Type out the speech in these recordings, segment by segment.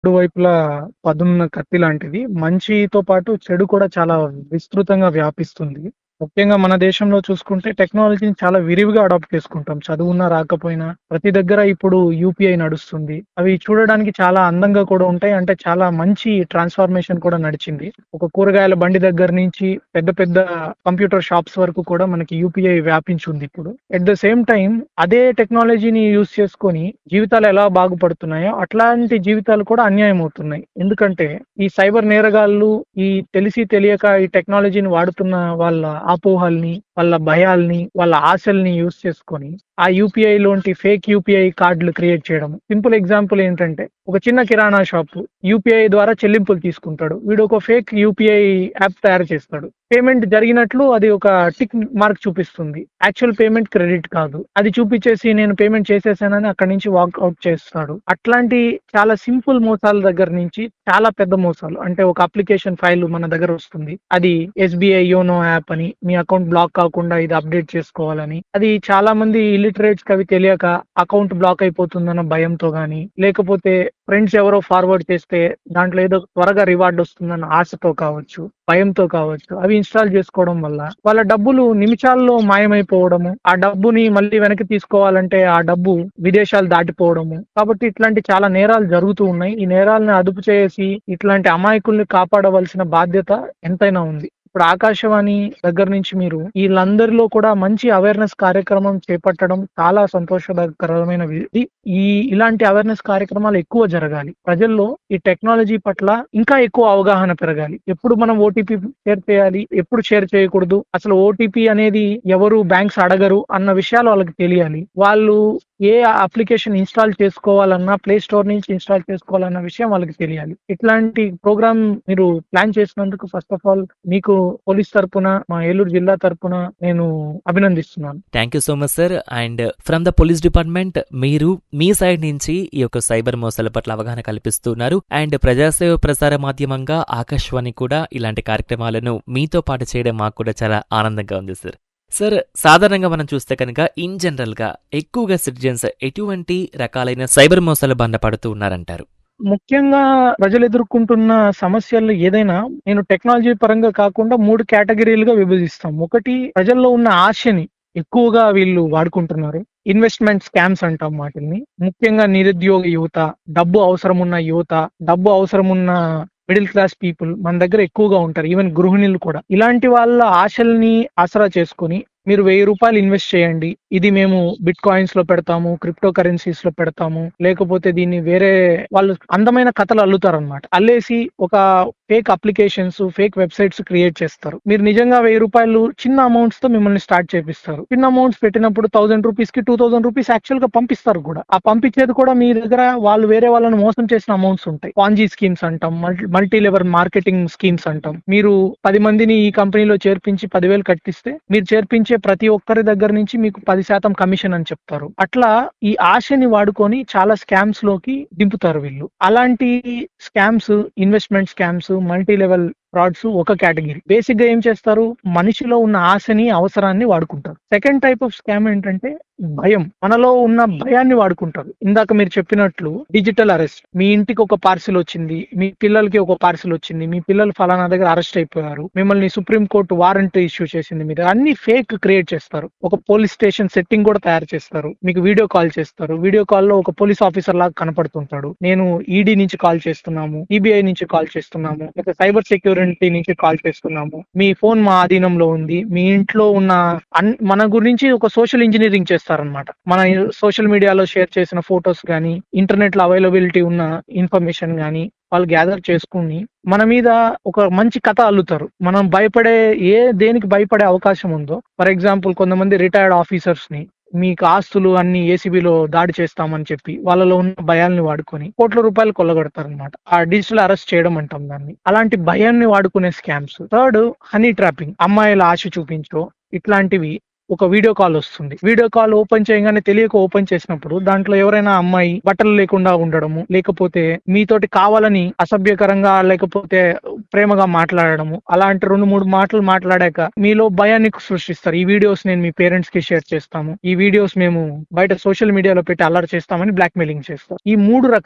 రెండు వైపులా పదున్న కత్తి లాంటిది. మంచితో పాటు చెడు కూడా చాలా విస్తృతంగా వ్యాపిస్తుంది. ముఖ్యంగా మన దేశంలో చూసుకుంటే టెక్నాలజీని చాలా విరివిగా అడాప్ట్ చేసుకుంటాం. చదువున్నా రాకపోయినా ప్రతి దగ్గర ఇప్పుడు యూపీఐ నడుస్తుంది. అవి చూడడానికి చాలా అందంగా కూడా ఉంటాయి. అంటే చాలా మంచి ట్రాన్స్‌ఫార్మేషన్ కూడా నడిచింది. ఒక కూరగాయల బండి దగ్గర నుంచి పెద్ద పెద్ద కంప్యూటర్ షాప్స్ వరకు కూడా మనకి యూపీఐ వ్యాపించుంది ఇప్పుడు. ఎట్ ద సేమ్ టైమ్ అదే టెక్నాలజీని యూజ్ చేసుకొని జీవితాలు ఎలా బాగుపడుతున్నాయో అట్లాంటి జీవితాలు కూడా అన్యాయం అవుతున్నాయి. ఎందుకంటే ఈ సైబర్ నేరగాళ్ళు ఈ తెలిసి తెలియక ఈ టెక్నాలజీని వాడుతున్న వాళ్ళ అపోహల్ని, వాళ్ళ భయాల్ని, వాళ్ళ ఆశల్ని యూజ్ చేసుకొని ఆ యూపీఐ లోంటి ఫేక్ యూపీఐ కార్డ్‌లు క్రియేట్ చేయడం. సింపుల్ ఎగ్జాంపుల్ ఏంటంటే ఒక చిన్న కిరాణా షాపు యూపీఐ ద్వారా చెల్లింపులు తీసుకుంటాడు. వీడు ఒక ఫేక్ యూపీఐ యాప్ తయారు చేస్తాడు. పేమెంట్ జరిగినట్లు అది ఒక టిక్ మార్క్ చూపిస్తుంది. యాక్చువల్ పేమెంట్ క్రెడిట్ కాదు. అది చూపించేసి నేను పేమెంట్ చేసేసానని అక్కడి నుంచి వాక్ ఔట్ చేస్తాడు. అట్లాంటి చాలా సింపుల్ మోసాల దగ్గర నుంచి చాలా పెద్ద మోసాలు అంటే ఒక అప్లికేషన్ ఫైల్ మన దగ్గర వస్తుంది. అది ఎస్‌బీఐ యోనో యాప్ అని మీ అకౌంట్ బ్లాక్ కాకుండా ఇది అప్డేట్ చేసుకోవాలని. అది చాలా మంది ఇల్లిటరేట్స్‌కి అవి తెలియక అకౌంట్ బ్లాక్ అయిపోతుందన్న భయంతో గాని, లేకపోతే ఫ్రెండ్స్ ఎవరో ఫార్వర్డ్ చేస్తే దాంట్లో ఏదో త్వరగా రివార్డ్ వస్తుందన్న ఆశతో కావచ్చు, భయంతో కావచ్చు అవి ఇన్‌స్టాల్ చేసుకోవడం వల్ల వాళ్ళ డబ్బులు నిమిషాల్లో మాయమైపోవడము. ఆ డబ్బుని మళ్ళీ వెనక్కి తీసుకోవాలంటే ఆ డబ్బు విదేశాలు దాటిపోవడము. కాబట్టి ఇట్లాంటి చాలా నేరాలు జరుగుతూ ఉన్నాయి. ఈ నేరాలను అదుపు చేసి ఇట్లాంటి అమాయకుల్ని కాపాడవలసిన బాధ్యత ఎంతైనా ఉంది. ఇప్పుడు ఆకాశవాణి దగ్గర నుంచి మీరు ఈళ్ళందరిలో కూడా మంచి అవేర్‌నెస్ కార్యక్రమం చేపట్టడం చాలా సంతోషకరమైన విది. ఈ ఇలాంటి అవేర్‌నెస్ కార్యక్రమాలు ఎక్కువ జరగాలి. ప్రజల్లో ఈ టెక్నాలజీ పట్ల ఇంకా ఎక్కువ అవగాహన పెరగాలి. ఎప్పుడు మనం ఓటీపీ షేర్ చేయాలి, ఎప్పుడు షేర్ చేయకూడదు, అసలు ఓటీపీ అనేది ఎవరు బ్యాంక్స్ అడగరు అన్న విషయాలు వాళ్ళకి తెలియాలి. వాళ్ళు ఏ అప్లికేషన్ ఇన్‌స్టాల్ చేసుకోవాలన్నా ప్లే స్టోర్ నుంచి ఇన్‌స్టాల్ చేసుకోవాలన్న విషయం వాళ్ళకి తెలియాలి. ఇట్లాంటి ప్రోగ్రామ్ మీరు ప్లాన్ చేసినందుకు ఫస్ట్ ఆఫ్ ఆల్ మీకు పోలీస్ తరపున, మా ఏలూరు జిల్లా తరపున నేను అభినందిస్తున్నాను. Thank you so much sir. And from the police department మీరు మీ సైడ్ నుంచి ఈ యొక్క సైబర్ మోసాల పట్ల అవగాహన కల్పిస్తున్నారు. అండ్ ప్రజాసేవ ప్రసార మాధ్యమంగా ఆకాశవాణి కూడా ఇలాంటి కార్యక్రమాలను మీతో పాటు చేయడం మాకు కూడా చాలా ఆనందంగా ఉంది సార్. సార్ సాధారణంగా మనం చూస్తే కనుక ఇన్ జనరల్‌గా ఎక్కువగా సిటిజన్స్ ఎటువంటి రకాలైన సైబర్ మోసాల బారిన పడుతూ ఉన్నారంటారు? ముఖ్యంగా ప్రజలు ఎదుర్కొంటున్న సమస్యలు ఏదైనా నేను టెక్నాలజీ పరంగా కాకుండా 3 కేటగిరీలుగా విభజిస్తాం. ఒకటి ప్రజల్లో ఉన్న ఆశని ఎక్కువగా వీళ్ళు వాడుకుంటున్నారు. ఇన్వెస్ట్‌మెంట్ స్కామ్స్ అంటాం వాటిల్ని. ముఖ్యంగా నిరుద్యోగ యువత, డబ్బు అవసరమున్న యువత, డబ్బు అవసరమున్న మిడిల్ క్లాస్ పీపుల్ మన దగ్గర ఎక్కువగా ఉంటారు. ఈవెన్ గృహిణులు కూడా. ఇలాంటి వాళ్ళ ఆశల్ని ఆసరా చేసుకొని మీరు రూ. 1000 ఇన్వెస్ట్ చేయండి. ఇది మేము బిట్ కాయిన్స్‌లో పెడతాము, క్రిప్టో కరెన్సీస్‌లో పెడతాము. లేకపోతే దీన్ని వేరే వాళ్ళు అందమైన కథలు అల్లుతారనమాట. అల్లేసి ఒక fake applications, fake websites create చేస్తారు. మీరు నిజంగా రూ. 1000 చిన్న అమౌంట్స్‌తో మిమ్మల్ని స్టార్ట్ చేపిస్తారు. చిన్న అమౌంట్స్ పెట్టినప్పుడు రూ. 1000 రూపీస్‌కి రూ. 2000 యాక్చువల్‌గా పంపిస్తారు కూడా. ఆ పంపించేది కూడా మీ దగ్గర వాళ్ళు వేరే వాళ్ళని మోసం చేసిన అమౌంట్స్ ఉంటాయి. పాంజీ స్కీమ్స్ అంటాం. Multi multi level marketing schemes అంటాం. మీరు 10 మందిని ఈ కంపెనీలో చేర్పించి 10,000 కట్టిస్తే మీరు చేర్పించే ప్రతి ఒక్కరి దగ్గర నుంచి మీకు 10% కమిషన్ అని చెప్తారు. అట్లా ఈ ఆశని వాడుకొని చాలా స్కామ్స్‌లోకి దింపుతారు వీళ్ళు. అలాంటి scams, investment scams, multi level frauds ఒక కేటగిరీ. బేసిక్‌గా ఏం చేస్తారు? మనిషిలో ఉన్న ఆశని, అవసరాన్ని వాడుకుంటారు. సెకండ్ టైప్ ఆఫ్ స్కామ్ ఏంటంటే భయం. మనలో ఉన్న భయాన్ని వాడుకుంటారు. ఇందాక మీరు చెప్పినట్లు డిజిటల్ అరెస్ట్. మీ ఇంటికి ఒక పార్సిల్ వచ్చింది. మీ పిల్లలకి ఒక పార్సిల్ వచ్చింది. మీ పిల్లలు ఫలానా దగ్గర అరెస్ట్ అయిపోయారు. మిమ్మల్ని సుప్రీం కోర్ట్ వారెంట్ ఇష్యూ చేసింది మీద అన్ని ఫేక్ క్రియేట్ చేస్తారు. ఒక పోలీస్ స్టేషన్ సెట్టింగ్ కూడా తయారు చేస్తారు. మీకు వీడియో కాల్ చేస్తారు. వీడియో కాల్‌లో ఒక పోలీస్ ఆఫీసర్ లాగా కనపడుతుంటాడు. నేను ఈడీ నుంచి కాల్ చేస్తున్నాము. ఈబీఐ నుంచి కాల్ చేస్తున్నాము. లేకపోతే సైబర్ సెక్యూరిటీ నుంచి కాల్ చేస్తున్నాము. మీ ఫోన్ మా ఆధీనంలో ఉంది. మీ ఇంట్లో ఉన్న అన్ మన గురించి ఒక సోషల్ ఇంజినీరింగ్ చేస్తారనమాట. మన సోషల్ మీడియాలో షేర్ చేసిన ఫోటోస్ గాని, ఇంటర్నెట్‌లో అవైలబిలిటీ ఉన్న ఇన్ఫర్మేషన్ గాని వాళ్ళు గ్యాదర్ చేసుకొని మన మీద ఒక మంచి కథ అల్లుతారు. మనం భయపడే ఏ దేనికి భయపడే అవకాశం ఉందో ఫర్ ఎగ్జాంపుల్ కొంతమంది రిటైర్డ్ ఆఫీసర్స్‌ని మీకు ఆస్తులు అన్ని ఏసీబీలో దాడి చేస్తామని చెప్పి వాళ్ళలో ఉన్న భయాల్ని వాడుకొని కోట్ల రూపాయలు కొల్లగొడతారనమాట. ఆ డిజిటల్ అరెస్ట్ చేయడం అంటాం దాన్ని. అలాంటి భయాన్ని వాడుకునే స్కామ్స్. Third honey trapping. అమ్మాయిల ఆశ చూపించో ఇట్లాంటివి ఒక వీడియో కాల్ వస్తుంది. వీడియో కాల్ ఓపెన్ చేయగానే తెలియక ఓపెన్ చేసినప్పుడు దాంట్లో ఎవరైనా అమ్మాయి బట్టలు లేకుండా ఉండడము, లేకపోతే మీతోటి కావాలని అసభ్యకరంగా లేకపోతే ప్రేమగా మాట్లాడడము అలాంటి 2, 3 మాటలు మాట్లాడాక మీలో భయాన్ని సృష్టిస్తారు. ఈ వీడియోస్ నేను మీ పేరెంట్స్‌కి షేర్ చేస్తాము. ఈ వీడియోస్ మేము బయట సోషల్ మీడియాలో పెట్టి అల్లరి చేస్తామని బ్లాక్‌మెయిలింగ్ చేస్తారు. ఈ 3 రకాలు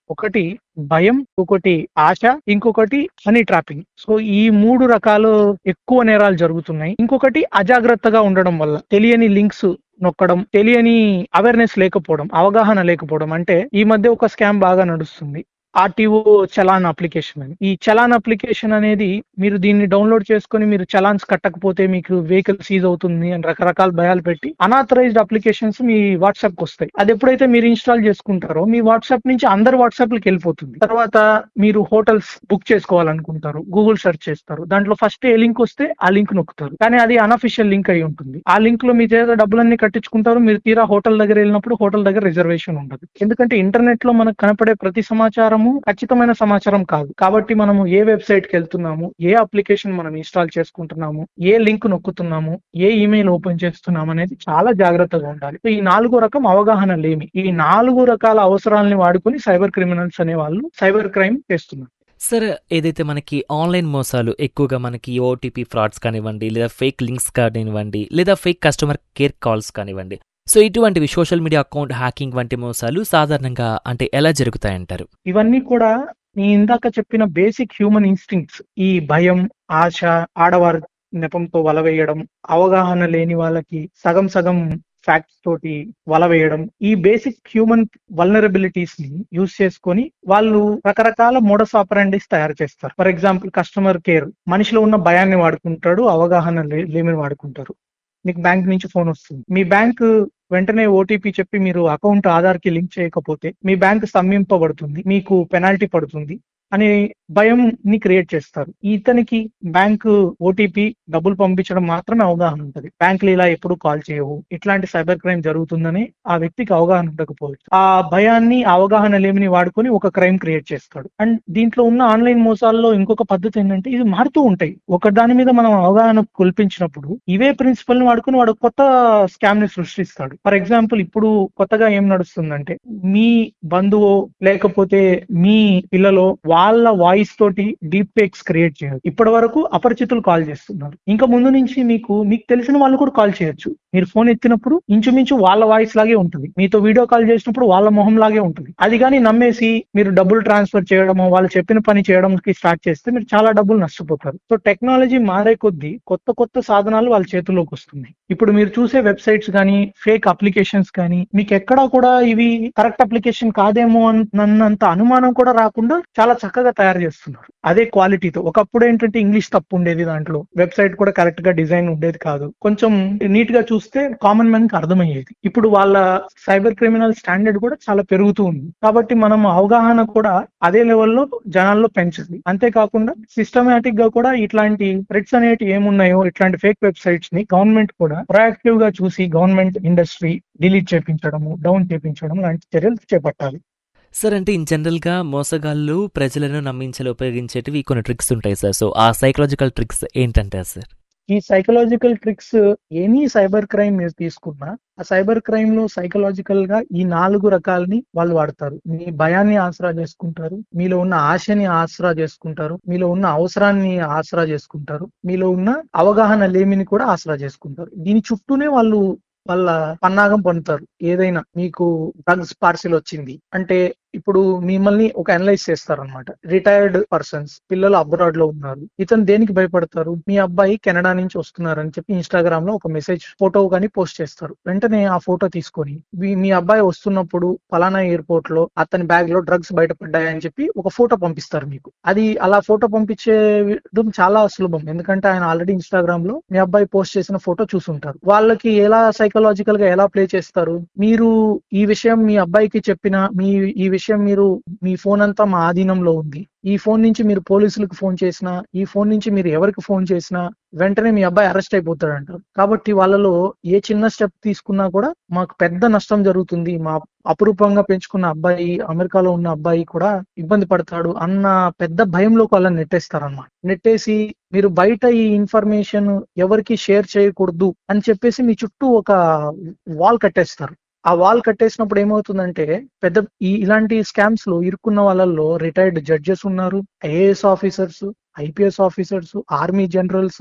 ఒకటి భయం ఇంకొకటి ఆశ ఇంకొకటి హనీ ట్రాపింగ్ సో ఈ మూడు రకాలు ఎక్కువ నేరాలు జరుగుతున్నాయి ఇంకొకటి అజాగ్రత్తగా ఉండడం వల్ల తెలియని లింక్స్ నొక్కడం తెలియని అవేర్నెస్ లేకపోవడం అవగాహన లేకపోవడం అంటే ఈ మధ్య ఒక స్కామ్ బాగా నడుస్తుంది ఆర్టీఓ చలాన్ అప్లికేషన్ అని ఈ చలాన్ అప్లికేషన్ అనేది మీరు దీన్ని డౌన్లోడ్ చేసుకొని మీరు చలాన్స్ కట్టకపోతే మీకు వెహికల్ సీజ్ అవుతుంది అని రకరకాల భయాలు పెట్టి అనాథరైజ్డ్ అప్లికేషన్స్ మీ వాట్సాప్ కి వస్తాయి అది ఎప్పుడైతే మీరు ఇన్స్టాల్ చేసుకుంటారో మీ వాట్సాప్ నుంచి అందరు వాట్సాప్ కి వెళ్ళిపోతుంది తర్వాత మీరు హోటల్స్ బుక్ చేసుకోవాలనుకుంటారు గూగుల్ సెర్చ్ చేస్తారు దాంట్లో ఫస్ట్ ఏ లింక్ వస్తే ఆ లింక్ నొక్కుతారు కానీ అది అనఫిషియల్ లింక్ అయి ఉంటుంది ఆ లింక్ లో మీ చేత డబ్బులన్నీ కట్టించుకుంటారు మీరు తీరా హోటల్ దగ్గర వెళ్ళినప్పుడు హోటల్ దగ్గర రిజర్వేషన్ ఉండదు ఎందుకంటే ఇంటర్నెట్ లో మనకు కనపడే ప్రతి సమాచారము ఖచ్చితమైన సమాచారం కాదు కాబట్టి మనము ఏ వెబ్సైట్ కి వెళ్తున్నాము ఏ అప్లికేషన్ మనం ఇన్స్టాల్ చేసుకుంటున్నాము ఏ లింక్ నొక్కుతున్నాము ఏ ఇమెయిల్ ఓపెన్ చేస్తున్నాము అనేది చాలా జాగ్రత్తగా ఉండాలి సో ఈ నాలుగో రకం అవగాహన లేమి ఈ నాలుగు రకాల అవసరాలని వాడుకొని సైబర్ క్రిమినల్స్ అనే వాళ్ళు సైబర్ క్రైమ్ చేస్తున్నారు సార్ ఏదైతే మనకి ఆన్లైన్ మోసాలు ఎక్కువగా మనకి ఓటీపీ ఫ్రాడ్స్ కానివ్వండి లేదా ఫేక్ లింక్స్ కానివ్వండి లేదా ఫేక్ కస్టమర్ కేర్ కాల్స్ కానివ్వండి సో ఇటువంటివి సోషల్ మీడియా అకౌంట్ హ్యాకింగ్ వంటి మోసాలు సాధారణంగా అంటే ఎలా జరుగుతాయంటారు ఇవన్నీ కూడా నేను ఇందాక చెప్పిన బేసిక్ హ్యూమన్ ఇన్స్టింక్ట్స్ ఈ భయం ఆశ ఆడవారి నెపంతో వలవేయడం అవగాహన లేని వాళ్ళకి సగం సగం ఫ్యాక్ట్స్ తోటి వల వేయడం ఈ బేసిక్ హ్యూమన్ వల్నరబిలిటీస్ ని యూజ్ చేసుకొని వాళ్ళు రకరకాల మోడస్ ఆపరాండిస్ తయారు చేస్తారు ఫర్ ఎగ్జాంపుల్ కస్టమర్ కేర్ మనిషిలో ఉన్న భయాన్ని వాడుకుంటాడు అవగాహన లే- లేమిని వాడుకుంటారు మీకు బ్యాంక్ నుంచి ఫోన్ వస్తుంది మీ బ్యాంక్ వెంటనే ఓటీపీ చెప్పి మీరు అకౌంట్ ఆధార్ కి లింక్ చేయకపోతే మీ బ్యాంక్ స్తంభింపబడుతుంది మీకు పెనాల్టీ పడుతుంది అనే భయం ని క్రియేట్ చేస్తారు ఇతనికి బ్యాంక్ ఓటీపీ డబ్బులు పంపించడం మాత్రమే అవగాహన ఉంటుంది బ్యాంకులు ఇలా ఎప్పుడు కాల్ చేయవు ఇట్లాంటి సైబర్ క్రైమ్ జరుగుతుందని ఆ వ్యక్తికి అవగాహన ఉండకపోవచ్చు ఆ భయాన్ని ఆ అవగాహన లేమిని వాడుకొని ఒక క్రైమ్ క్రియేట్ చేస్తాడు అండ్ దీంట్లో ఉన్న ఆన్లైన్ మోసాల్లో ఇంకొక పద్ధతి ఏంటంటే ఇది మారుతూ ఉంటాయి ఒక దాని మీద మనం అవగాహన కల్పించినప్పుడు ఇవే ప్రిన్సిపల్ ని వాడుకొని వాడు కొత్త స్కామ్ ని సృష్టిస్తాడు ఫర్ ఎగ్జాంపుల్ ఇప్పుడు కొత్తగా ఏం నడుస్తుందంటే మీ బంధువు లేకపోతే మీ పిల్లలో వాళ్ళ వాయిస్ తోటి డీప్ ఫేక్స్ క్రియేట్ చేయరు ఇప్పటి వరకు అపరిచితులు కాల్ చేస్తున్నారు ఇంకా ముందు నుంచి మీకు మీకు తెలిసిన వాళ్ళు కూడా కాల్ చేయొచ్చు మీరు ఫోన్ ఎత్తినప్పుడు ఇంచుమించు వాళ్ళ వాయిస్ లాగే ఉంటుంది మీతో వీడియో కాల్ చేసినప్పుడు వాళ్ళ మొహం లాగే ఉంటుంది అది కానీ నమ్మేసి మీరు డబ్బులు ట్రాన్స్ఫర్ చేయడము వాళ్ళు చెప్పిన పని చేయడానికి స్టార్ట్ చేస్తే మీరు చాలా డబ్బులు నష్టపోతారు సో టెక్నాలజీ మారే కొద్దీ కొత్త కొత్త సాధనాలు వాళ్ళ చేతుల్లోకి వస్తున్నాయి ఇప్పుడు మీరు చూసే వెబ్సైట్స్ కానీ ఫేక్ అప్లికేషన్స్ కానీ మీకు ఎక్కడా కూడా ఇవి కరెక్ట్ అప్లికేషన్ కాదేమో అన్నంత అనుమానం కూడా రాకుండా చాలా చక్కగా తయారు చేస్తున్నారు అదే క్వాలిటీతో ఒకప్పుడు ఏంటంటే ఇంగ్లీష్ తప్పు ఉండేది దాంట్లో వెబ్సైట్ కూడా కరెక్ట్ గా డిజైన్ ఉండేది కాదు కొంచెం నీట్ గా చూస్తే కామన్ మ్యాన్ కి అర్థమయ్యేది ఇప్పుడు వాళ్ళ సైబర్ క్రిమినల్ స్టాండర్డ్ కూడా చాలా పెరుగుతూ ఉంది కాబట్టి మనం అవగాహన కూడా అదే లెవెల్లో జనాల్లో పెంచాలి అంతేకాకుండా సిస్టమేటిక్ గా కూడా ఇట్లాంటి థ్రెట్స్ అనేవి ఏమున్నాయో ఇట్లాంటి ఫేక్ వెబ్సైట్స్ ని గవర్నమెంట్ కూడా ప్రొయాక్టివ్ గా చూసి గవర్నమెంట్ ఇండస్ట్రీ డిలీట్ చేపించడము డౌన్ చేపించడం లాంటి చర్యలు చేపట్టాలి సార్ అంటే ఇన్ జనరల్గా మోసగాళ్ళు ప్రజలను నమ్మించాలి ఉపయోగించేటివి కొన్ని ట్రిక్స్ ఉంటాయి సార్ సో ఆ సైకలాజికల్ ట్రిక్స్ ఏంటంటారు సార్ ఈ psychological tricks any cyber crime మీరు తీసుకున్నా ఆ సైబర్ క్రైమ్ లో సైకలాజికల్ గా ఈ నాలుగు రకాలని వాళ్ళు వాడతారు మీ భయాన్ని ఆసరా చేసుకుంటారు మీలో ఉన్న ఆశని ఆసరా చేసుకుంటారు మీలో ఉన్న అవసరాన్ని ఆసరా చేసుకుంటారు మీలో ఉన్న అవగాహన లేమిని కూడా ఆసరా చేసుకుంటారు దీని చుట్టూనే వాళ్ళు వాళ్ళ పన్నాగం పొందుతారు ఏదైనా మీకు డ్రగ్స్ పార్సిల్ వచ్చింది అంటే ఇప్పుడు మిమ్మల్ని ఒక అనలైజ్ చేస్తారనమాట రిటైర్డ్ పర్సన్స్ పిల్లలు అబ్రాడ్ లో ఉన్నారు ఇతను దేనికి భయపడతారు మీ అబ్బాయి కెనడా నుంచి వస్తున్నారని చెప్పి ఇన్స్టాగ్రామ్ లో ఒక మెసేజ్ ఫోటో కానీ పోస్ట్ చేస్తారు వెంటనే ఆ ఫోటో తీసుకొని మీ- మీ అబ్బాయి వస్తున్నప్పుడు ఫలానా ఎయిర్పోర్ట్ లో అతని బ్యాగ్ లో డ్రగ్స్ బయటపడ్డాయని చెప్పి ఒక ఫోటో పంపిస్తారు మీకు అది అలా ఫోటో పంపించేయడం చాలా సులభం ఎందుకంటే ఆయన ఆల్రెడీ ఇన్స్టాగ్రామ్ లో మీ అబ్బాయి పోస్ట్ చేసిన ఫోటో చూసుంటారు వాళ్ళకి ఎలా సైకలాజికల్ గా ఎలా ప్లే చేస్తారు మీరు ఈ విషయం మీ అబ్బాయికి చెప్పిన మీ ఈ విషయం మీరు మీ ఫోన్ అంతా మా ఆధీనంలో ఉంది ఈ ఫోన్ నుంచి మీరు పోలీసులకు ఫోన్ చేసినా ఈ ఫోన్ నుంచి మీరు ఎవరికి ఫోన్ చేసినా వెంటనే మీ అబ్బాయి అరెస్ట్ అయిపోతాడంటారు కాబట్టి వాళ్ళలో ఏ చిన్న స్టెప్ తీసుకున్నా కూడా మాకు పెద్ద నష్టం జరుగుతుంది మా అపురూపంగా పెంచుకున్న అబ్బాయి అమెరికాలో ఉన్న అబ్బాయి కూడా ఇబ్బంది పడతాడు అన్న పెద్ద భయంలోకి వాళ్ళని నెట్టేస్తారన్నమాట నెట్టేసి మీరు బయట ఈ ఇన్ఫర్మేషన్ ఎవరికి షేర్ చేయకూడదు అని చెప్పేసి మీ చుట్టూ ఒక వాల్ కట్టేస్తారు ఆ వాల్ కట్టేసినప్పుడు ఏమవుతుందంటే పెద్ద ఈ ఇలాంటి స్కామ్స్ లో ఇరుక్కున్న వాళ్ళల్లో రిటైర్డ్ జడ్జెస్ ఉన్నారు IAS officers IPS officers army generals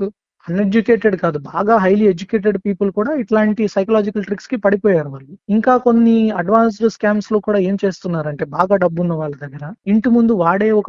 uneducated కాదు బాగా హైలీ ఎడ్యుకేటెడ్ పీపుల్ కూడా ఇట్లాంటి సైకలాజికల్ ట్రిక్స్ కి పడిపోయారు వాళ్ళు ఇంకా కొన్ని అడ్వాన్స్డ్ స్కామ్స్ లో కూడా ఏం చేస్తున్నారంటే బాగా డబ్బున్న వాళ్ళ దగ్గర ఇంటి ముందు వాడే ఒక